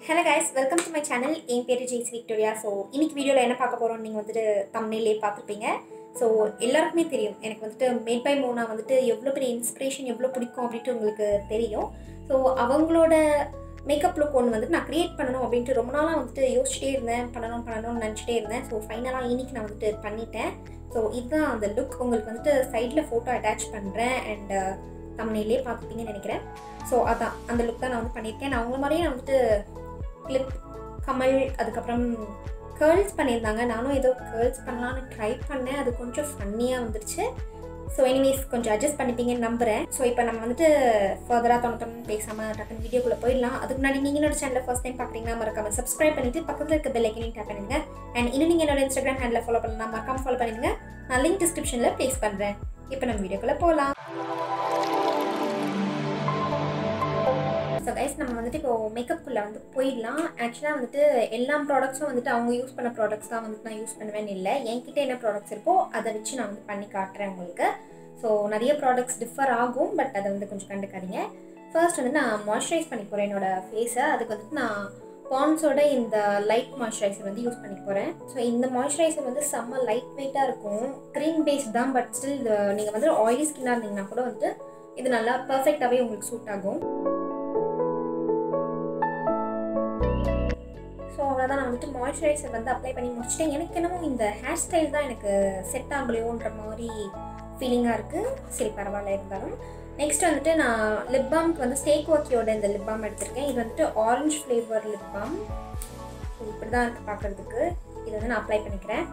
hello guys welcome to my channel என் பேர் Jeys Victoria so இன்னைக்கு வீடியோவில் என்ன பார்க்க போகிறோம் நீங்கள் வந்துட்டு தமிழ்லேயே பார்த்துருப்பீங்க ஸோ எல்லாருக்குமே தெரியும் எனக்கு வந்துட்டு மேட் பை மோனா வந்துட்டு எவ்வளோ பெரிய இன்ஸ்பிரேஷன் எவ்வளோ பிடிக்கும் அப்படின்ட்டு உங்களுக்கு தெரியும் ஸோ அவங்களோட மேக்கப் லுக் ஒன்று வந்துட்டு நான் க்ரியேட் பண்ணணும் அப்படின்ட்டு ரொம்ப நாளாக வந்துட்டு யோசிச்சிட்டே இருந்தேன் பண்ணணும் பண்ணணும்னு நினச்சிட்டே இருந்தேன் ஸோ ஃபைனலாக இன்னைக்கு நான் வந்துட்டு பண்ணிட்டேன் ஸோ இதுதான் அந்த லுக் உங்களுக்கு வந்துட்டு சைடில் ஃபோட்டோ அட்டாச் பண்ணுறேன் அண்ட் தமிழ்லேயே பார்த்துப்பீங்கன்னு நினைக்கிறேன் ஸோ அதான் அந்த லுக் தான் நான் வந்து பண்ணியிருக்கேன் நான் அவங்க மாதிரியே நான் வந்துட்டு கிளிப் கமல் அதுக்கப்புறம் கேர்ள்ஸ் பண்ணியிருந்தாங்க நானும் ஏதோ கேர்ள்ஸ் பண்ணலான்னு ட்ரை பண்ணேன் அது கொஞ்சம் ஃபன்னியாக வந்துருச்சு ஸோ எனிவேஸ் கொஞ்சம் அட்ஜஸ்ட் பண்ணிப்பீங்கன்னு நம்புகிறேன் ஸோ இப்போ நம்ம வந்துட்டு ஃபர்தராக தொண்ணூத்தொன்னு பேசாமல் டக்குன்னு வீடியோக்குள்ளே போயிடலாம் அதுக்கு முன்னாடி நீங்கள் என்னோட சேனலில் ஃபஸ்ட் டைம் பார்க்குறீங்கன்னா மறக்காம சப்ஸ்கிரைப் பண்ணிட்டு பக்கத்தில் இருக்க பெல் ஐக்கனையும் டேப் பண்ணுங்க அண்ட் இன்னும் நீங்கள் என்னோட இன்ஸ்டாகிராம் ஹேண்டில் ஃபாலோ பண்ணலாம் மறக்காம ஃபாலோ பண்ணிடுங்க நான் லிங்க் டிஸ்கிரிப்ஷனில் ப்ளேஸ் பண்ணுறேன் இப்போ நம்ம வீடியோக்குள்ளே போகலாம் ஸோ கைஸ் நம்ம வந்துட்டு இப்போ மேக்கப்புக்குள்ளே வந்து போயிடலாம் ஆக்சுவலாக வந்துட்டு எல்லா ப்ராடக்ட்ஸும் வந்துட்டு அவங்க யூஸ் பண்ண ப்ராடக்ட்ஸ் தான் வந்துட்டு நான் யூஸ் பண்ணுவேன்னு இல்லை என்கிட்ட என்ன ப்ராடக்ட்ஸ் இருக்கோ அதை வச்சு நான் வந்து பண்ணி காட்டுறேன் உங்களுக்கு ஸோ நிறைய ப்ராடக்ட்ஸ் டிஃபர் ஆகும் பட் அதை வந்து கொஞ்சம் கண்டுக்காதீங்க ஃபர்ஸ்ட் வந்து நான் மாய்ஸ்சரைஸ் பண்ணி போகிறேன் என்னோட ஃபேஸை அதுக்கு வந்துட்டு நான் பான்ஸோட இந்த லைட் மாய்ஸ்சரைசர் வந்து யூஸ் பண்ணி போகிறேன் ஸோ இந்த மாய்ஸ்சரைசர் வந்து செம்ம லைட் வெயிட்டாக இருக்கும் க்ரீம் பேஸ்ட் தான் பட் ஸ்டில் இது நீங்கள் வந்து ஆயிலி ஸ்கின்னாக இருந்தீங்கன்னா கூட வந்து இது நல்லா பர்ஃபெக்டாகவே உங்களுக்கு சூட் ஆகும் ஸோ அவ்வளோதான் நான் வந்துட்டு மாய்ஸ்சரைசர் வந்து அப்ளை பண்ணி முடிச்சிட்டேன் எனக்கு என்னமோ இந்த ஹேர் ஸ்டைல் தான் எனக்கு செட் ஆகலையோன்ற மாதிரி ஃபீலிங்காக இருக்குது சரி பரவாயில்ல இருந்தாலும் நெக்ஸ்ட் வந்துட்டு நான் லிப் பாம்க்கு வந்து ஸ்டேக் ஒர்க்கியோட இந்த லிப் பாம் எடுத்திருக்கேன் இது வந்துட்டு ஆரஞ்சு ஃப்ளேவர் லிப் பாம் இப்படி தான் இருக்குது பார்க்குறதுக்கு இது வந்து நான் அப்ளை பண்ணிக்கிறேன்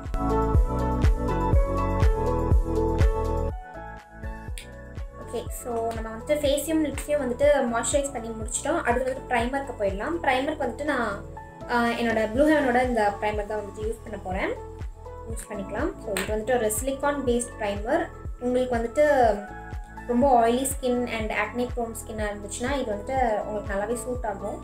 ஓகே ஸோ நம்ம வந்துட்டு ஃபேஸையும் லிப்ஸையும் வந்துட்டு மாய்ஸ்சரைஸ் பண்ணி முடிச்சிட்டோம் அடுத்து வந்துட்டு ப்ரைமருக்கு போயிடலாம் ப்ரைமருக்கு வந்துட்டு நான் என்னோட ப்ளூ ஹெவனோட இந்த ப்ரைமர் தான் வந்துட்டு யூஸ் பண்ண போகிறேன் யூஸ் பண்ணிக்கலாம் ஸோ இது வந்துட்டு ஒரு சிலிக்கான் பேஸ்ட் ப்ரைமர் உங்களுக்கு வந்துட்டு ரொம்ப oily skin and acne prone ஸ்கின்னாக இருந்துச்சுன்னா இது வந்துட்டு உங்களுக்கு நல்லாவே சூட் ஆகும்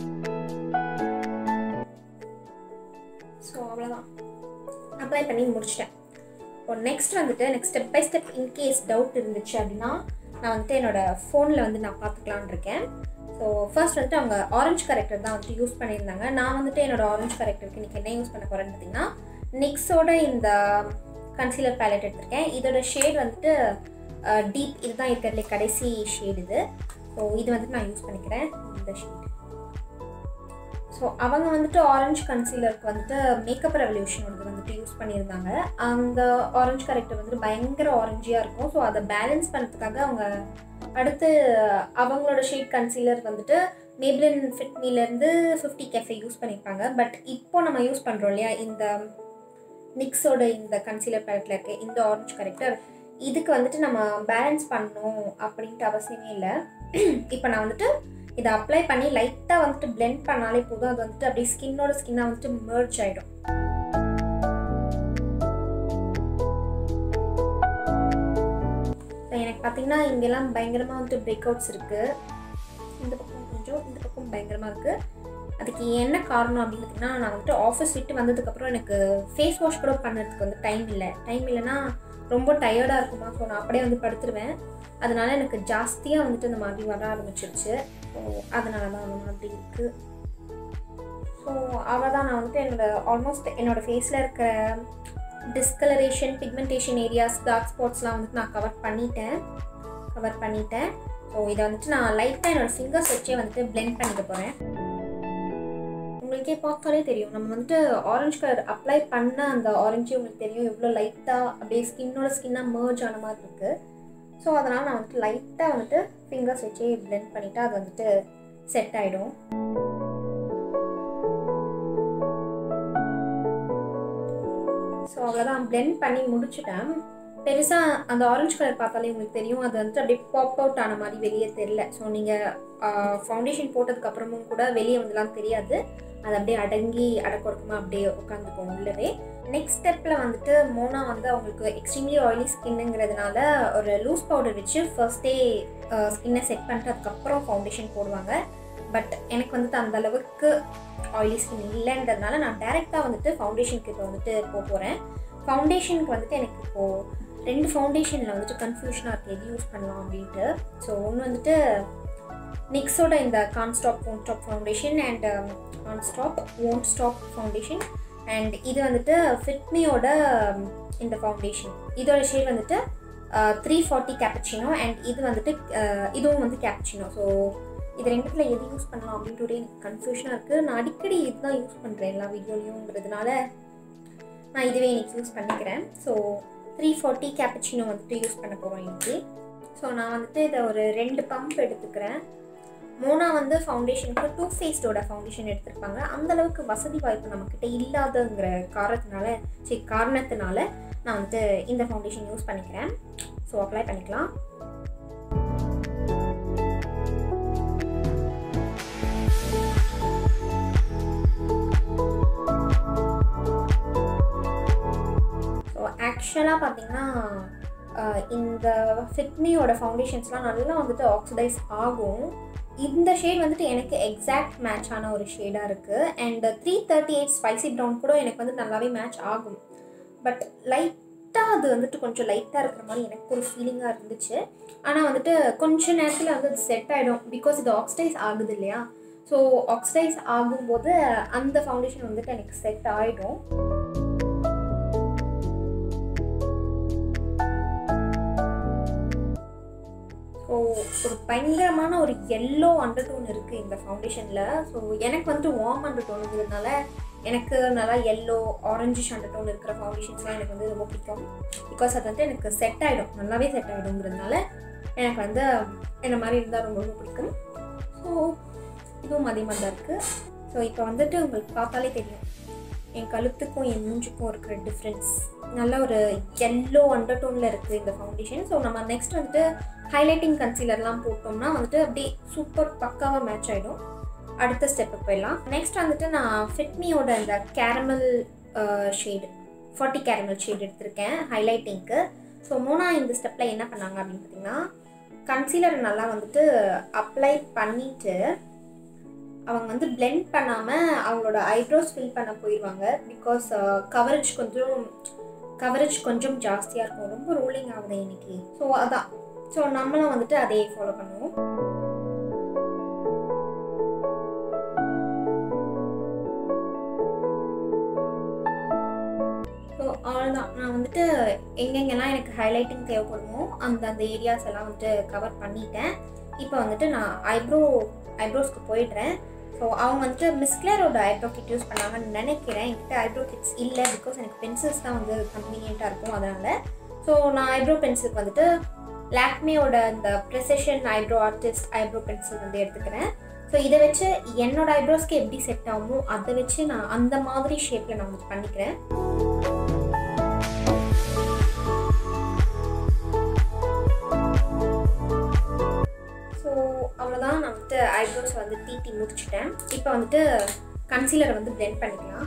ஸோ அவ்வளோதான் அப்ளை பண்ணி முடிச்சிட்டேன் இப்போ நெக்ஸ்ட் வந்துட்டு next step by step in case doubt இருந்துச்சு அப்படின்னா நான் வந்துட்டு என்னோடய ஃபோனில் வந்து நான் பார்த்துக்கலான் இருக்கேன் ஸோ ஃபர்ஸ்ட் வந்துட்டு அவங்க ஆரஞ்சு கரெக்டர் தான் வந்துட்டு யூஸ் பண்ணியிருந்தாங்க நான் வந்துட்டு என்னோட ஆரஞ்சு கரெக்டருக்கு இன்றைக்கி என்ன யூஸ் பண்ண போகிறேன்னு பார்த்தீங்கன்னா நிக்ஸோட இந்த கன்சீலர் பேலட் எடுத்திருக்கேன் இதோட ஷேட் வந்துட்டு டீப் இதுதான் இருக்கிறதுல கடைசி ஷேட் இது ஸோ இது வந்துட்டு நான் யூஸ் பண்ணிக்கிறேன் இந்த ஷேட் ஸோ அவங்க வந்துட்டு ஆரஞ்சு கன்சீலருக்கு வந்துட்டு மேக்கப் ரெவல்யூஷனோடது வந்துட்டு யூஸ் பண்ணியிருந்தாங்க அந்த ஆரஞ்சு கரெக்டர் வந்துட்டு பயங்கர ஆரஞ்சியாக இருக்கும் ஸோ அதை பேலன்ஸ் பண்ணுறதுக்காக அவங்க அடுத்து அவங்களோட ஷேட் கன்சீலர் வந்துட்டு மேப்ளின் ஃபிட்மிலேருந்து ஃபிஃப்டி கேஃபே யூஸ் பண்ணியிருப்பாங்க பட் இப்போ நம்ம யூஸ் பண்ணுறோம் இல்லையா இந்த நிக்ஸோட இந்த கன்சீலர் பேலட்டில் இருக்க இந்த ஆரஞ்சு கரெக்டர் இதுக்கு வந்துட்டு நம்ம பேலன்ஸ் பண்ணணும் அப்படின்ட்டு அவசியமே இல்லை இப்போ நான் வந்துட்டு இதை அப்ளை பண்ணி லைட்டாக வந்துட்டு பிளெண்ட் பண்ணாலே போதும் அது வந்துட்டு அப்படியே ஸ்கின்னோட ஸ்கின்னாக வந்துட்டு மெர்ஜ் ஆகிடும் எனக்கு பார்த்தீங்கன்னா இங்கெல்லாம் பயங்கரமாக வந்துட்டு பிரேக் அவுட்ஸ் இருக்குது இந்த பக்கம் கொஞ்சம் இந்த பக்கம் பயங்கரமாக இருக்குது அதுக்கு என்ன காரணம் அப்படின்னு பார்த்தீங்கன்னா நான் வந்துட்டு ஆஃபீஸ் விட்டு வந்ததுக்கப்புறம் எனக்கு ஃபேஸ் வாஷ் கூட பண்ணுறதுக்கு வந்து டைம் இல்லை டைம் இல்லைன்னா ரொம்ப டயர்டாக இருக்குமா ஸோ நான் அப்படியே வந்து படுத்துருவேன் அதனால எனக்கு ஜாஸ்தியாக வந்துட்டு இந்த மாதிரி வர ஆரம்பிச்சிருச்சு ஸோ அதனால தான் அந்த மாதிரி இருக்குது ஸோ அவ்வளோதான் நான் வந்துட்டு என்னோடய ஆல்மோஸ்ட் என்னோடய ஃபேஸில் இருக்கிற டிஸ்கலரேஷன் பிக்மெண்டேஷன் ஏரியாஸ் டார்க் ஸ்பாட்ஸ்லாம் வந்துட்டு நான் கவர் பண்ணிட்டேன் கவர் பண்ணிட்டேன் ஸோ இதை வந்துட்டு நான் லைட்டாக என்னோடய ஃபிங்கர்ஸ் வச்சே வந்துட்டு பிளெண்ட் பண்ணிக்க போகிறேன் உங்களுக்கே பார்த்தாலே தெரியும் நம்ம வந்துட்டு ஆரஞ்சு கலர் அப்ளை பண்ண அந்த ஆரஞ்சு உங்களுக்கு தெரியும் எவ்வளோ லைட்டாக அப்படியே ஸ்கின்னோட ஸ்கின்னாக மர்ஜ் ஆன மாதிரி இருக்குது ஸோ அதனால் நான் வந்துட்டு லைட்டாக வந்துட்டு ஃபிங்கர்ஸ் வச்சே பிளெண்ட் பண்ணிவிட்டு அது வந்துட்டு செட் ஆகிடும் ஸோ அவ்வளோதான் பிளெண்ட் பண்ணி முடிச்சுட்டேன் பெருசாக அந்த ஆரஞ்சு கலர் பார்த்தாலே உங்களுக்கு தெரியும் அது வந்துட்டு அப்படியே பாப் அவுட் ஆன மாதிரி வெளியே தெரில ஸோ நீங்கள் ஃபவுண்டேஷன் போட்டதுக்கப்புறமும் கூட வெளியே வந்துலாம் தெரியாது அது அப்படியே அடங்கி அடக்குறக்குமா அப்படியே உட்காந்துக்கும் உள்ளவே நெக்ஸ்ட் ஸ்டெப்பில் வந்துட்டு மோனா வந்து அவங்களுக்கு எக்ஸ்ட்ரீம்லி ஆயிலி ஸ்கின்னுங்கிறதுனால ஒரு லூஸ் பவுடர் வச்சு ஃபர்ஸ்டே ஸ்கின்னை செட் பண்ணிட்டு அதுக்கப்புறம் ஃபவுண்டேஷன் போடுவாங்க பட் எனக்கு வந்துட்டு அந்த அளவுக்கு ஆயிலி ஸ்கின் இல்லைன்றதுனால நான் டேரெக்டாக வந்துட்டு ஃபவுண்டேஷனுக்கு இப்போ வந்துட்டு போக போகிறேன் ஃபவுண்டேஷனுக்கு வந்துட்டு எனக்கு இப்போது ரெண்டு ஃபவுண்டேஷனில் வந்துட்டு கன்ஃபியூஷனாக இருக்குது எது யூஸ் பண்ணலாம் அப்படின்ட்டு ஸோ ஒன்று வந்துட்டு நிக்ஸோட இந்த can't stop won't stop foundation and can't stop won't stop foundation and இது வந்துட்டு ஃபிட்மியோட இந்த ஃபவுண்டேஷன் இதோட ஷேட் வந்துட்டு த்ரீ ஃபார்ட்டி கேப்பச்சினோ அண்ட் இது வந்துட்டு அஹ், இதுவும் வந்து கேப்பச்சினோ ஸோ இது ரெண்டுத்தில் எது யூஸ் பண்ணலாம் அப்படின்ட்டு ஒரே எனக்கு கன்ஃபியூஷனாக இருக்குது நான் அடிக்கடி இதுதான் யூஸ் பண்ணுறேன் எல்லா வீடியோலையும்ங்கிறதுனால நான் இதுவே இன்னைக்கு யூஸ் பண்ணிக்கிறேன் ஸோ த்ரீ ஃபார்ட்டி கேப்பச்சினோ வந்துட்டு யூஸ் பண்ண போகிறோம் இன்னைக்கு ஸோ நான் வந்துட்டு இதை ஒரு ரெண்டு பம்ப் எடுத்துக்கிறேன் மோனா வந்து ஃபவுண்டேஷனுக்கு டூ ஃபேஸ்டோட ஃபவுண்டேஷன் எடுத்திருப்பாங்க அந்த அளவுக்கு வசதி வாய்ப்பு நம்மக்கிட்ட இல்லாதங்கிற காரணத்தினால சரி காரணத்தினால நான் வந்துட்டு இந்த ஃபவுண்டேஷன் யூஸ் பண்ணிக்கிறேன் ஸோ அப்ளை பண்ணிக்கலாம் ஸோ ஆக்சுவலாக பார்த்தீங்கன்னா ஆஹ், இந்த ஃபிட்மியோட ஃபவுண்டேஷன்ஸ்லாம் நல்லா வந்துட்டு ஆக்சிடைஸ் ஆகும் இந்த ஷேட் வந்துட்டு எனக்கு எக்ஸாக்ட் மேட்ச் ஆன ஒரு ஷேடாக இருக்குது and three thirty eight spicy brown கூட எனக்கு வந்து நல்லாவே மேட்ச் ஆகும் பட் லைட்டாக அது வந்துட்டு கொஞ்சம் லைட்டாக இருக்கிற மாதிரி எனக்கு ஒரு ஃபீலிங்காக இருந்துச்சு ஆனால் வந்துட்டு கொஞ்ச நேரத்தில் வந்து அது செட் ஆகிடும் பிகாஸ் இது ஆக்சிடைஸ் ஆகுது இல்லையா ஸோ ஆக்சிடைஸ் ஆகும்போது அந்த ஃபவுண்டேஷன் வந்துட்டு எனக்கு செட் ஆகிடும் ஸோ ஒரு பயங்கரமான ஒரு எல்லோ அண்டர்டோன் இருக்குது இந்த ஃபவுண்டேஷனில் ஸோ எனக்கு வந்துட்டு வார்ம் அண்டர்டோனுங்கிறதுனால எனக்கு நல்லா எல்லோ ஆரஞ்சிஷ் அண்டர்டோன் இருக்கிற ஃபவுண்டேஷன்ஸ்லாம் எனக்கு வந்து ரொம்ப பிடிக்கும் பிகாஸ் அது வந்து எனக்கு செட் ஆகிடும் நல்லாவே செட் ஆகிடுங்கிறதுனால எனக்கு வந்து இந்த மாதிரி இருந்தால் ரொம்ப ரொம்ப பிடிக்கும் ஸோ இதுவும் அதே மாதிரி தான் இருக்குது ஸோ இப்போ வந்துட்டு உங்களுக்கு பார்த்தாலே தெரியும் என் கழுத்துக்கும் என் மூஞ்சுக்கும் இருக்கிற டிஃப்ரென்ஸ் நல்ல ஒரு எல்லோ அண்டர்டோனில் இருக்குது இந்த ஃபவுண்டேஷன் ஸோ நம்ம நெக்ஸ்ட் வந்துட்டு ஹைலைட்டிங் கன்சீலர்லாம் போட்டோம்னா வந்துட்டு அப்படியே சூப்பர் பக்காவாக மேட்ச் ஆகிடும் அடுத்த ஸ்டெப்புக்கு போயிடலாம் நெக்ஸ்ட் வந்துட்டு நான் ஃபிட்மியோட இந்த caramel shade forty caramel shade எடுத்திருக்கேன் ஹைலைட்டிங்க்கு ஸோ மூணா இந்த ஸ்டெப்பில் என்ன பண்ணாங்க அப்படின்னு பார்த்தீங்கன்னா கன்சீலர் நல்லா வந்துட்டு அப்ளை பண்ணிவிட்டு அவங்க வந்து பிளெண்ட் பண்ணாமல் அவங்களோட ஐப்ரோஸ் ஃபில் பண்ண போயிடுவாங்க பிகாஸ் கவரேஜ் கொஞ்சம் கவரேஜ் கொஞ்சம் ஜாஸ்தியாக இருக்கும் ரொம்ப ரோலிங் ஆகுது இன்னைக்கு ஸோ அதான் ஸோ நம்மளும் வந்துட்டு அதே ஃபாலோ பண்ணுவோம் ஸோ அவ்வளோதான் நான் வந்துட்டு எங்கெங்கெல்லாம் எனக்கு ஹைலைட்டிங் தேவைப்படுமோ அந்த அந்த ஏரியாஸ் எல்லாம் வந்துட்டு கவர் பண்ணிட்டேன் இப்போ வந்துட்டு நான் ஐப்ரோ ஐப்ரோஸ்க்கு போயிடுறேன் ஸோ அவங்க வந்துட்டு மிஸ்கிளரோட ஐப்ரோ கிட் யூஸ் பண்ணாங்கன்னு நினைக்கிறேன் என்கிட்ட ஐப்ரோ கிட்ஸ் இல்லை பிகாஸ் எனக்கு பென்சில்ஸ் தான் வந்து கன்வீனியண்ட்டாக இருக்கும் அதனால் ஸோ நான் ஐப்ரோ பென்சிலுக்கு வந்துட்டு லாக்மேயோட இந்த precision eyebrow artist eyebrow pencil வந்து எடுத்துக்கிறேன் ஸோ இதை வச்சு என்னோட ஐப்ரோஸ்க்கு எப்படி செட் ஆகுமோ அதை வச்சு நான் அந்த மாதிரி ஷேப்பில் நான் வந்து பண்ணிக்கிறேன் ஸோ அவ்வளோதான் நான் வந்துட்டு ஐப்ரோஸ் வந்து தீட்டி முடிச்சிட்டேன் இப்போ வந்துட்டு கன்சீலரை வந்து பிளெண்ட் பண்ணிக்கலாம்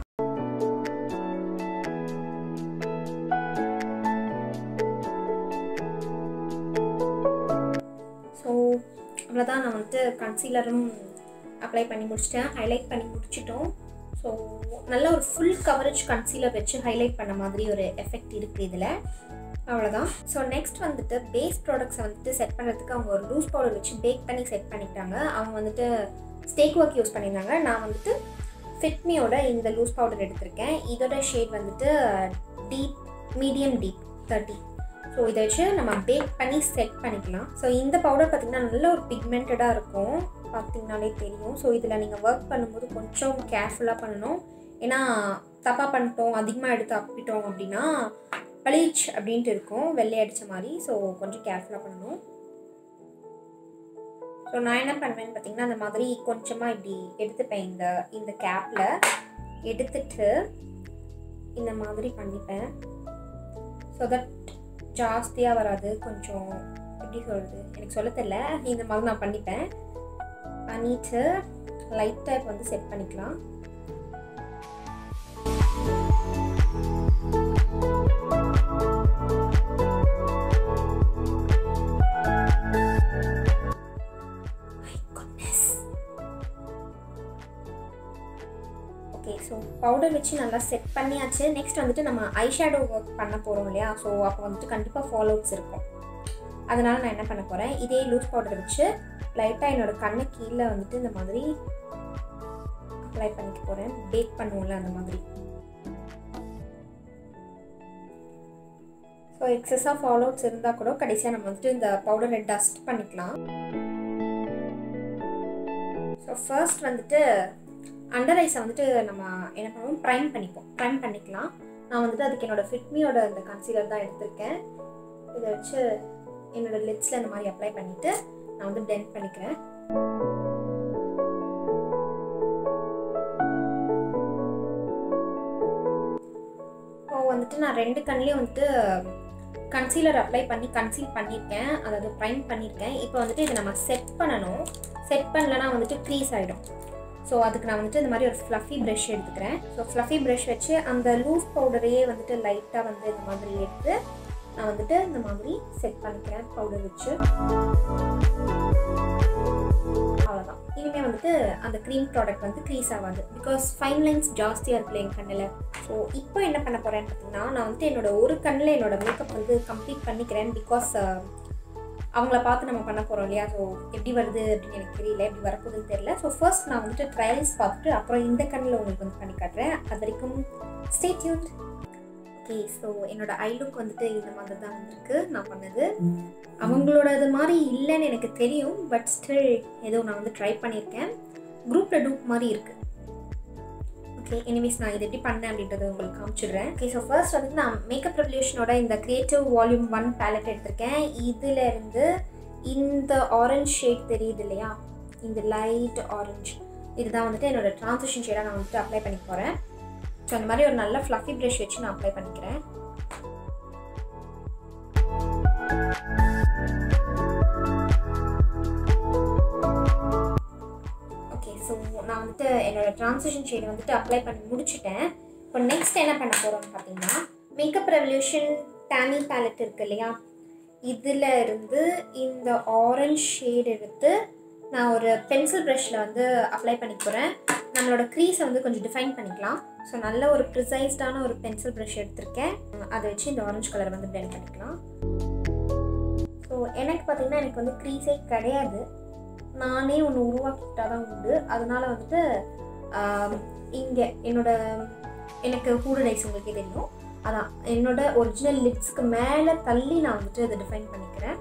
ஸோ அவ்வளோதான் நான் வந்துட்டு கன்சீலரும் அப்ளை பண்ணி முடிச்சிட்டேன் ஹைலைட் பண்ணி முடிச்சிட்டோம் ஸோ நல்ல ஒரு ஃபுல் கவரேஜ் கன்சீலர் வச்சு ஹைலைட் பண்ண மாதிரி ஒரு எஃபெக்ட் இருக்குது இதில் அவ்வளோதான் ஸோ நெக்ஸ்ட் வந்துட்டு பேஸ் ப்ராடக்ட்ஸை வந்துட்டு செட் பண்ணுறதுக்கு அவங்க ஒரு லூஸ் பவுடர் வச்சு பேக் பண்ணி செட் பண்ணிட்டாங்க அவங்க வந்துட்டு ஸ்டேக் ஒர்க் யூஸ் பண்ணியிருந்தாங்க நான் வந்துட்டு ஃபிட்மியோட இந்த லூஸ் பவுடர் எடுத்திருக்கேன் இதோட ஷேட் வந்துட்டு deep medium deep thirty so இதை வச்சு நம்ம பேக் பண்ணி செட் பண்ணிக்கலாம் ஸோ இந்த பவுடர் பார்த்திங்கன்னா நல்ல ஒரு பிக்மெண்டடாக இருக்கும் பார்த்தீங்கனாலே தெரியும் ஸோ இதில் நீங்கள் ஒர்க் பண்ணும்போது கொஞ்சம் கேர்ஃபுல்லாக பண்ணணும் ஏன்னா தப்பாக பண்ணிட்டோம் அதிகமாக எடுத்து அப்பிட்டோம் அப்படின்னா பளீச் அப்படின்ட்டு இருக்கும் வெள்ளை அடித்த மாதிரி ஸோ கொஞ்சம் கேர்ஃபுல்லாக பண்ணணும் ஸோ நான் என்ன பண்ணுவேன்னு பார்த்தீங்கன்னா அந்த மாதிரி கொஞ்சமாக இப்படி எடுத்துப்பேன் இந்த இந்த கேப்பில் எடுத்துட்டு இந்த மாதிரி பண்ணிப்பேன் ஸோ தட் ஜாஸ்தியாக வராது கொஞ்சம் எப்படி சொல்கிறது எனக்கு சொல்ல தெரியல இந்த மாதிரி நான் பண்ணிப்பேன் பண்ணிட்டு லைட்டாக இப்போ வந்து செட் பண்ணிக்கலாம் ஓகே ஸோ பவுடர் வச்சு நல்லா செட் பண்ணியாச்சு நெக்ஸ்ட் வந்துட்டு நம்ம ஐ ஷேடோ ஒர்க் பண்ண போகிறோம் இல்லையா ஸோ அப்போ வந்துட்டு கண்டிப்பாக ஃபாலோட்ஸ் இருக்கும் அதனால் நான் என்ன பண்ண போகிறேன் இதே லூஸ் பவுடர் வச்சு லைட்டாக என்னோட கண்ணு கீழே வந்துட்டு இந்த மாதிரி அப்ளை பண்ணிக்க போகிறேன் பேக் பண்ணுவோம்ல அந்த மாதிரி ஸோ எக்ஸஸாக ஃபாலோட்ஸ் இருந்தால் கூட கடைசியாக நம்ம வந்துட்டு இந்த பவுடரை டஸ்ட் பண்ணிக்கலாம் ஸோ ஃபர்ஸ்ட் வந்துட்டு அண்டர் ஐஸை வந்துட்டு நம்ம என்ன பண்ணுவோம் ப்ரைம் பண்ணிப்போம் ப்ரைம் பண்ணிக்கலாம் நான் வந்துட்டு அதுக்கு என்னோட ஃபிட்மியோட இந்த கன்சீலர் தான் எடுத்திருக்கேன் இதை வச்சு என்னோட லிப்ஸில் இந்த மாதிரி அப்ளை பண்ணிவிட்டு நான் வந்து டென்ட் பண்ணிக்கிறேன் இப்போ வந்துட்டு நான் ரெண்டு கண்லேயும் வந்துட்டு கன்சீலர் அப்ளை பண்ணி கன்சீல் பண்ணியிருக்கேன் அதாவது ப்ரைம் பண்ணியிருக்கேன் இப்போ வந்துட்டு இதை நம்ம செட் பண்ணணும் செட் பண்ணலன்னா வந்துட்டு க்ரீஸ் ஆகிடும் ஸோ அதுக்கு நான் வந்துட்டு இந்த மாதிரி ஒரு ஃப்ளஃபி ப்ரஷ் எடுத்துக்கிறேன் ஸோ ஃப்ளஃபி ப்ரஷ் வச்சு அந்த லூஸ் பவுடரையே வந்துட்டு லைட்டாக வந்து இந்த மாதிரி எடுத்து நான் வந்துட்டு இந்த மாதிரி செட் பண்ணிக்கிறேன் பவுடர் வச்சு அவ்வளோதான் இனிமேல் வந்துட்டு அந்த க்ரீம் ப்ராடக்ட் வந்து க்ரீஸ் ஆகாது பிகாஸ் ஃபைன் லைன்ஸ் ஜாஸ்தியாக இருக்குல்ல என் கண்ணில் ஸோ இப்போ என்ன பண்ண போகிறேன்னு பார்த்தீங்கன்னா நான் வந்துட்டு என்னோட ஒரு கண்ணில் என்னோட மேக்கப் வந்து கம்ப்ளீட் பண்ணிக்கிறேன் பிகாஸ் அவங்கள பார்த்து நம்ம பண்ண போகிறோம் இல்லையா ஸோ எப்படி வருது அப்படின்னு எனக்கு தெரியல எப்படி வரப்போகுதுன்னு தெரியல ஸோ ஃபர்ஸ்ட் நான் வந்துட்டு ட்ரையல்ஸ் பார்த்துட்டு அப்புறம் இந்த கண்ணில் உங்களுக்கு வந்து பண்ணி காட்டுறேன் அது வரைக்கும் ஸ்டே டியூன் ஓகே ஸோ என்னோட ஐ லுக் வந்துட்டு இந்த மாதிரி தான் வந்திருக்கு நான் பண்ணது அவங்களோட இது மாதிரி இல்லைன்னு எனக்கு தெரியும் பட் ஸ்டில் ஏதோ நான் வந்து ட்ரை பண்ணியிருக்கேன் குரூப்பில் டூப் மாதிரி இருக்குது ஓகே எனிவேஸ் நான் இது எப்படி பண்ணேன் அப்படின்றத உங்களுக்கு காமிச்சிடுறேன் ஓகே ஸோ ஃபர்ஸ்ட் வந்துட்டு நான் மேக்கப் ரெவல்யூஷனோட இந்த கிரியேட்டிவ் வால்யூம் ஒன் பேலட் எடுத்திருக்கேன் இதில் இருந்து இந்த ஆரஞ்ச் ஷேட் தெரியுது இல்லையா இந்த லைட் ஆரஞ்ச் இதுதான் வந்துட்டு என்னோட ட்ரான்சிஷன் ஷேடாக நான் வந்துட்டு அப்ளை பண்ணி போகிறேன் ஸோ அந்த மாதிரி ஒரு நல்ல ஃப்ளஃபி ப்ரஷ் வச்சு நான் அப்ளை பண்ணிக்கிறேன் ஓகே ஸோ நான் வந்துட்டு என்னோட ட்ரான்சிஷன் ஷேடை வந்துட்டு அப்ளை பண்ணி முடிச்சுட்டேன் இப்போ நெக்ஸ்ட் என்ன பண்ண போகிறோம்னு பார்த்தீங்கன்னா மேக்கப் ரெவல்யூஷன் டேனி பேலட் இருக்கு இல்லையா இதில் இருந்து இந்த ஆரஞ்ச் ஷேட் எடுத்து நான் ஒரு பென்சில் ப்ரஷில் வந்து அப்ளை பண்ணி போகிறேன் நம்மளோட க்ரீஸை வந்து கொஞ்சம் டிஃபைன் பண்ணிக்கலாம் ஸோ நல்ல ஒரு ப்ரிசைஸ்டான ஒரு பென்சில் ப்ரஷ் எடுத்திருக்கேன் அதை வச்சு இந்த ஆரஞ்சு கலர் வந்து பிளெண்ட் பண்ணிக்கலாம் ஸோ எனக்கு பார்த்தீங்கன்னா எனக்கு வந்து க்ரீஸே கிடையாது நானே ஒன்று உருவாக்கிட்டா தான் உண்டு அதனால வந்துட்டு இங்கே என்னோட எனக்கு ஹூடடைஸ் உங்களுக்கே தெரியும் அதான் என்னோட ஒரிஜினல் லிப்ஸ்க்கு மேலே தள்ளி நான் வந்துட்டு அதை டிஃபைன் பண்ணிக்கிறேன்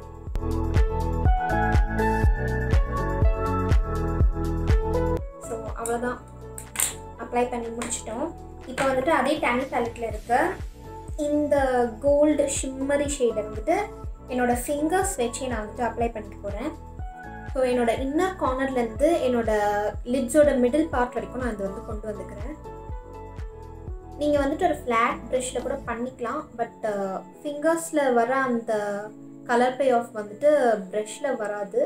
ஸோ அவ்வளோதான் அப்ளை பண்ணி முடிச்சிட்டோம் இப்போ வந்துட்டு அதே டேனி பேலட்டில் இருக்க இந்த கோல்டு ஷிம்மரி ஷேடை வந்துட்டு என்னோட ஃபிங்கர்ஸ் வச்சே நான் வந்துட்டு அப்ளை பண்ணிக்க போகிறேன் ஸோ என்னோட இன்னர் கார்னர்லேருந்து என்னோட லிட்ஸோட மிடில் பார்ட் வரைக்கும் நான் இது வந்து கொண்டு வந்துக்கிறேன் நீங்கள் வந்துட்டு ஒரு ஃப்ளாட் ப்ரஷில் கூட பண்ணிக்கலாம் பட் ஃபிங்கர்ஸில் வர அந்த கலர் பே ஆஃப் வந்துட்டு ப்ரஷில் வராது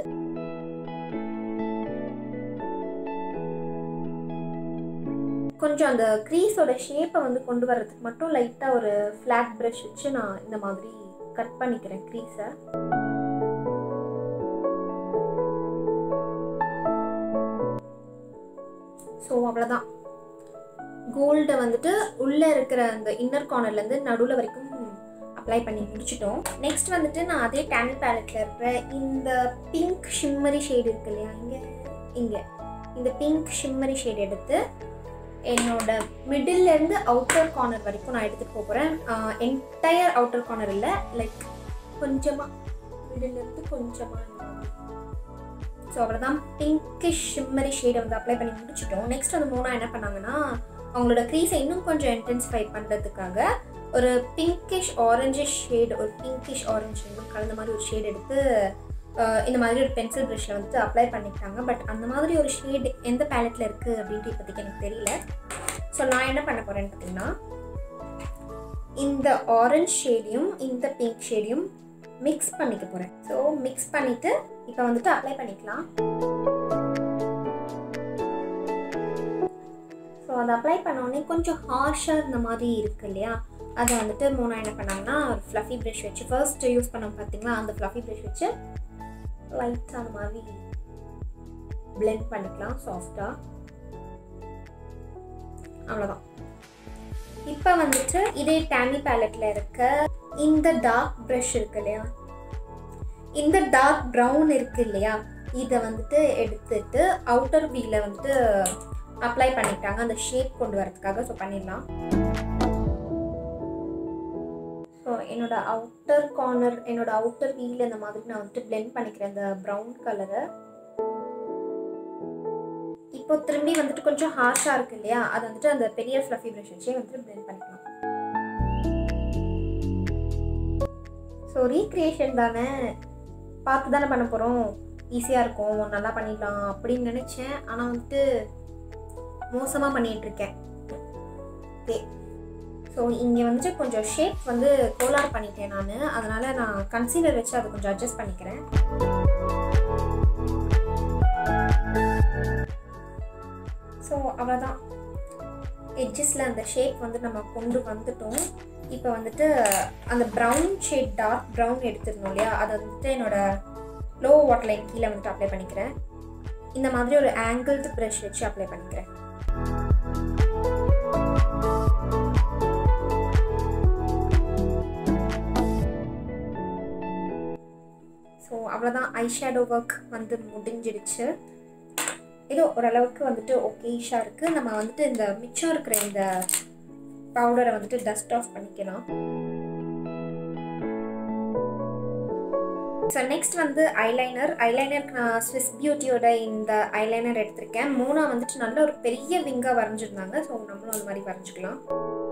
கொஞ்சம் அந்த க்ரீஸோட ஷேப்பை வந்து கொண்டு வர்றதுக்கு மட்டும் லைட்டாக ஒரு ஃப்ளாட் ப்ரஷ் வச்சு நான் இந்த மாதிரி கட் பண்ணிக்கிறேன் க்ரீஸை ஸோ அவ்வளோதான் கோல்டை வந்துட்டு உள்ளே இருக்கிற அந்த இன்னர் கார்னர்லேருந்து நடுவில் வரைக்கும் அப்ளை பண்ணி முடிச்சிட்டோம் நெக்ஸ்ட் வந்துட்டு நான் அதே டேனல் பேலட்டில் இருக்கிற இந்த பிங்க் ஷிம்மரி ஷேடு இருக்கு இல்லையா இங்கே இங்கே இந்த பிங்க் ஷிம்மரி ஷேட் எடுத்து என்னோட மிடில்லேருந்து அவுட்டர் கார்னர் வரைக்கும் நான் எடுத்துகிட்டு போக போகிறேன் என்டையர் அவுட்டர் கார்னர் இல்லை லைக் கொஞ்சமாக மிடில்லேருந்து கொஞ்சமாக ஸோ அவ்வளோதான் பிங்கிஷ் ஷிம்மரி ஷேடை வந்து அப்ளை பண்ணி முடிச்சிட்டோம் நெக்ஸ்ட் வந்து மூணா என்ன பண்ணாங்கன்னா அவங்களோட க்ரீஸை இன்னும் கொஞ்சம் இன்டென்சிஃபை பண்ணுறதுக்காக ஒரு பிங்கிஷ் ஆரஞ்சு ஷேட் ஒரு பிங்கிஷ் ஆரஞ்சு கலந்த மாதிரி ஒரு ஷேட் எடுத்து இந்த மாதிரி ஒரு பென்சில் ப்ரஷில் வந்துட்டு அப்ளை பண்ணிக்கிட்டாங்க பட் அந்த மாதிரி ஒரு ஷேட் எந்த பேலட்டில் இருக்குது அப்படின்ட்டு இப்போதைக்கு எனக்கு தெரியல ஸோ நான் என்ன பண்ண போகிறேன்னு பார்த்தீங்கன்னா இந்த ஆரஞ்ச் ஷேடையும் இந்த பிங்க் ஷேடையும் மிக்ஸ் பண்ணிக்க போகிறேன் ஸோ மிக்ஸ் பண்ணிவிட்டு இப்போ வந்துட்டு அப்ளை பண்ணிக்கலாம் ஸோ அதை அப்ளை பண்ணோடனே கொஞ்சம் ஹார்ஷாக இருந்த மாதிரி இருக்கு இல்லையா அதை வந்துட்டு மூணா என்ன பண்ணாங்கன்னா ஒரு ஃப்ளஃபி ப்ரஷ் வச்சு ஃபர்ஸ்ட் யூஸ் பண்ணோம் பார்த்தீங்களா அந்த ஃப்ளஃபி ப்ரஷ் வச்சு லைட்டாக அந்த மாதிரி பிளெண்ட் பண்ணிக்கலாம் சாஃப்டாக அவ்வளோதான் இப்போ வந்துட்டு இதே டேமி பேலட்டில் இருக்க இந்த டார்க் ப்ரஷ் இருக்கு இல்லையா இந்த டார்க் ப்ரௌன் இருக்கு இல்லையா இதை வந்துட்டு எடுத்துட்டு அவுட்டர் வீல வந்துட்டு அப்ளை பண்ணிட்டாங்க அந்த ஷேப் கொண்டு வரதுக்காக ஸோ பண்ணிடலாம் ஸோ என்னோட அவுட்டர் கார்னர் என்னோட அவுட்டர் வீல் இந்த மாதிரி நான் வந்துட்டு பிளெண்ட் பண்ணிக்கிறேன் இந்த ப்ரௌன் கலரை இப்போ திரும்பி வந்துட்டு கொஞ்சம் ஹார்ஷாக இருக்கு இல்லையா அது வந்துட்டு அந்த பெரிய ஃப்ளஃபி ப்ரஷ் வச்சே வந்துட்டு பிளெண்ட் பண்ணிக்கலாம் ஸோ ரீக்ரியேஷன் தானே பார்த்து தானே பண்ண போகிறோம் ஈஸியாக இருக்கும் நல்லா பண்ணிடலாம் அப்படின்னு நினச்சேன் ஆனால் வந்துட்டு மோசமாக பண்ணிகிட்ருக்கேன் ஓகே ஸோ இங்கே வந்துட்டு கொஞ்சம் ஷேப் வந்து கோலார் பண்ணிட்டேன் நான் அதனால் நான் கன்சீலர் வச்சு அதை கொஞ்சம் அட்ஜஸ்ட் பண்ணிக்கிறேன் ஸோ அவ்வளோதான் எட்ஜஸில் அந்த ஷேப் வந்து நம்ம கொண்டு வந்துட்டோம் இப்போ வந்துட்டு அந்த ப்ரௌன் ஷேட் டார்க் ப்ரௌன் எடுத்துருந்தோம் இல்லையா அதை வந்துட்டு என்னோட லோ வாட்டர் லைன் கீழே வந்துட்டு அப்ளை பண்ணிக்கிறேன் இந்த மாதிரி ஒரு ஆங்கிள்டு ப்ரஷ் வச்சு அப்ளை பண்ணிக்கிறேன் ஸோ அவ்வளோதான் ஐ ஷேடோ ஒர்க் வந்து முடிஞ்சிடுச்சு ஏதோ ஓரளவுக்கு வந்துட்டு ஓகேஷாக இருக்குது நம்ம வந்துட்டு இந்த மிச்சம் இருக்கிற இந்த பவுடரை வந்துட்டு டஸ்ட் ஆஃப் பண்ணிக்கலாம் ஸோ நெக்ஸ்ட் வந்து ஐலைனர் ஐலைனருக்கு நான் ஸ்விஸ் பியூட்டியோட இந்த ஐலைனர் எடுத்திருக்கேன் மூணா வந்துட்டு நல்ல ஒரு பெரிய விங்காக வரைஞ்சிருந்தாங்க ஸோ நம்மளும் அது மாதிரி வரைஞ்சிக்கலாம்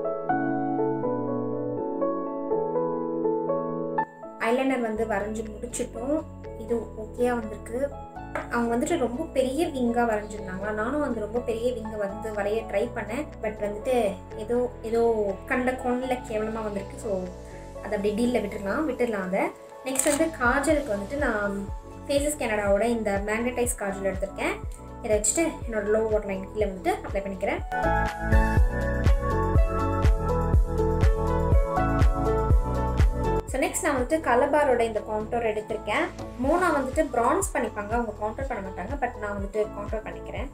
ஐலைனர் வந்து வரைஞ்சி முடிச்சிட்டோம் இது ஓகேயா வந்திருக்கு அவங்க வந்துட்டு ரொம்ப பெரிய விங்காக வரைஞ்சிருந்தாங்க நானும் அந்த ரொம்ப பெரிய விங்கை வந்து வரைய ட்ரை பண்ணேன் பட் வந்துட்டு ஏதோ ஏதோ கண்ட கொண்டில் கேவலமாக வந்திருக்கு ஸோ அதை அப்படி டீலில் விட்டுடலாம் விட்டுடலாம் அதை நெக்ஸ்ட் வந்து காஜலுக்கு வந்துட்டு நான் ஃபேஸஸ் கனடாவோட இந்த மேக்னடைஸ் காஜல் எடுத்திருக்கேன் இதை வச்சுட்டு என்னோட லோ வாட்டர் லைன் கீழே வந்துட்டு அப்ளை பண்ணிக்கிறேன் ஸோ நெக்ஸ்ட் நான் வந்துட்டு கலபாரோட இந்த கவுண்டர் எடுத்திருக்கேன் மோனா வந்துட்டு ப்ரான்ஸ் பண்ணிப்பாங்க அவங்க கவுண்டர் பண்ண மாட்டாங்க பட் நான் வந்துட்டு கவுண்டர் பண்ணிக்கிறேன்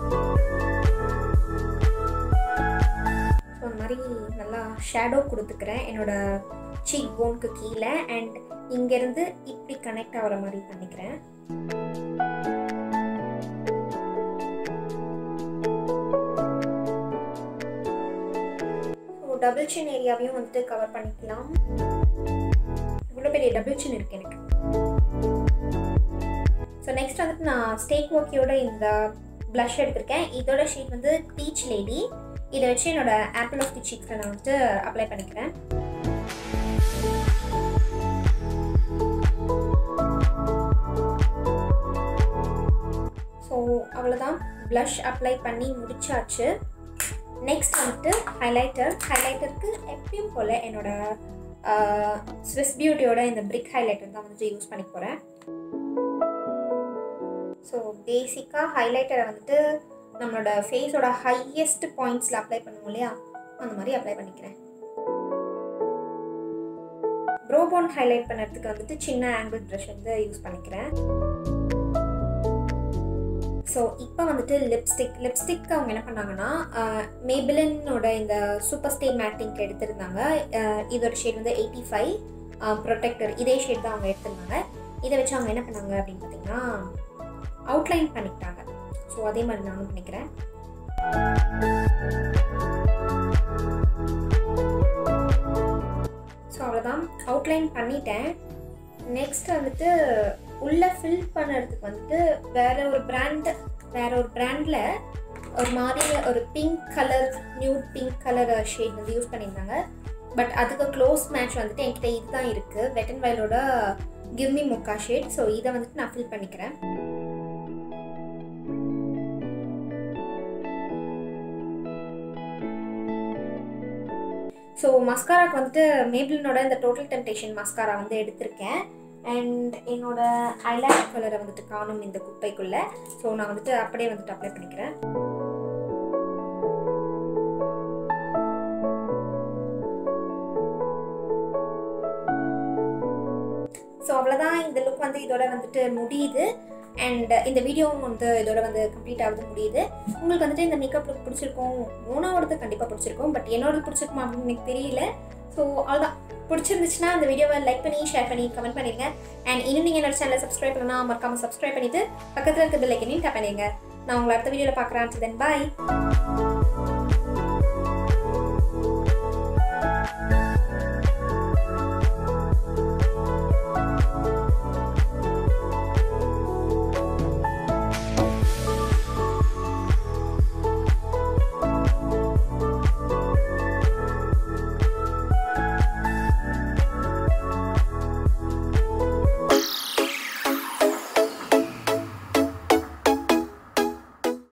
ஸோ அந்த மாதிரி நல்லா ஷேடோ கொடுத்துக்கிறேன் என்னோட சீக் போனுக்கு கீழே அண்ட் இங்கேருந்து இப்படி கனெக்ட் ஆகிற மாதிரி பண்ணிக்கிறேன் ஸோ டபுள் சின் ஏரியாவையும் வந்துட்டு கவர் பண்ணிக்கலாம் இவ்வளோ பெரிய டபுள் சின் இருக்கு எனக்கு ஸோ நெக்ஸ்ட் வந்துட்டு நான் ஸ்டேக் ஓக்கியோட இந்த ப்ளஷ் எடுத்திருக்கேன் இதோட ஷீட் வந்து பீச் லேடி இதை வச்சு என்னோட ஆப்பிள் ஆஃப் தி சீக்ஸில் நான் வந்துட்டு அப்ளை பண்ணிக்கிறேன் ஸோ அவ்வளோதான் ப்ளஷ் அப்ளை பண்ணி முடிச்சாச்சு நெக்ஸ்ட் வந்துட்டு ஹைலைட்டர் ஹைலைட்டருக்கு எப்பயும் போல் என்னோட ஸ்விஸ் பியூட்டியோட இந்த பிரிக் ஹைலைட்டர் தான் வந்துட்டு யூஸ் பண்ணி போகிறேன் ஸோ பேசிக்காக ஹைலைட்டரை வந்துட்டு நம்மளோட ஃபேஸோட ஹையஸ்ட் பாயிண்ட்ஸில் அப்ளை பண்ணுவோம் இல்லையா அந்த மாதிரி அப்ளை பண்ணிக்கிறேன் ப்ரோபோன் ஹைலைட் பண்ணுறதுக்கு வந்துட்டு சின்ன ஆங்கிள் ப்ரஷ் வந்து யூஸ் பண்ணிக்கிறேன் ஸோ இப்போ வந்துட்டு லிப்ஸ்டிக் லிப்ஸ்டிக் அவங்க என்ன பண்ணாங்கன்னா மேபிளினோட இந்த சூப்பர் ஸ்டே மேட்டிங்க்கு எடுத்திருந்தாங்க இதோட ஷேட் வந்து எயிட்டி ஃபைவ் ப்ரொடெக்டர் இதே ஷேட் தான் அவங்க எடுத்திருந்தாங்க இதை வச்சு அவங்க என்ன பண்ணாங்க அப்படின்னு பார்த்தீங்கன்னா அவுட்லைன் பண்ணிக்கிட்டாங்க ஸோ அதே மாதிரி நானும் பண்ணிக்கிறேன் ஸோ அவ்வளோதான் அவுட்லைன் பண்ணிட்டேன் நெக்ஸ்ட் வந்துட்டு உள்ளே ஃபில் பண்ணுறதுக்கு வந்துட்டு வேற ஒரு பிராண்ட் வேற ஒரு பிராண்டில் ஒரு மாதிரி ஒரு pink colour new pink colour shade வந்து யூஸ் பண்ணியிருந்தாங்க பட் அதுக்கு க்ளோஸ் மேட்ச் வந்துட்டு என்கிட்ட இதுதான் இருக்குது வெட் அண்ட் வைலோட கிவ்மி முக்கா ஷேட் ஸோ இதை வந்துட்டு நான் ஃபில் பண்ணிக்கிறேன் ஸோ மஸ்காராக்கு வந்துட்டு மேபிளினோட இந்த டோட்டல் டெம்டேஷன் மஸ்காரா வந்து எடுத்திருக்கேன் அண்ட் என்னோட ஐலாஷ் கலரை வந்துட்டு காணும் இந்த குப்பைக்குள்ளே ஸோ நான் வந்துட்டு அப்படியே வந்துட்டு அப்ளை பண்ணிக்கிறேன் ஸோ அவ்வளோதான் இந்த லுக் வந்து இதோட வந்துட்டு முடியுது அண்ட் இந்த வீடியோவும் வந்து இதோட வந்து கம்ப்ளீட் ஆகுது முடியுது உங்களுக்கு வந்துட்டு இந்த மேக்கப் லுக் பிடிச்சிருக்கும் மோனாவோடது கண்டிப்பாக பிடிச்சிருக்கும் பட் என்னோடது பிடிச்சிருக்குமா அப்படின்னு எனக்கு தெரியல ஸோ அவ்வளோதான் பிடிச்சிருந்துச்சுன்னா அந்த வீடியோவை லைக் பண்ணி ஷேர் பண்ணி கமெண்ட் பண்ணிடுங்க அண்ட் இன்னும் நீங்கள் என்னோட சேனலை சப்ஸ்கிரைப் பண்ணலாம் மறக்காமல் சப்ஸ்கிரைப் பண்ணிவிட்டு பக்கத்தில் இருக்க பெல் ஐக்கனையும் டேப் பண்ணிடுங்க நான் உங்களை அடுத்த வீடியோவில் பார்க்குறேன் தென் பாய்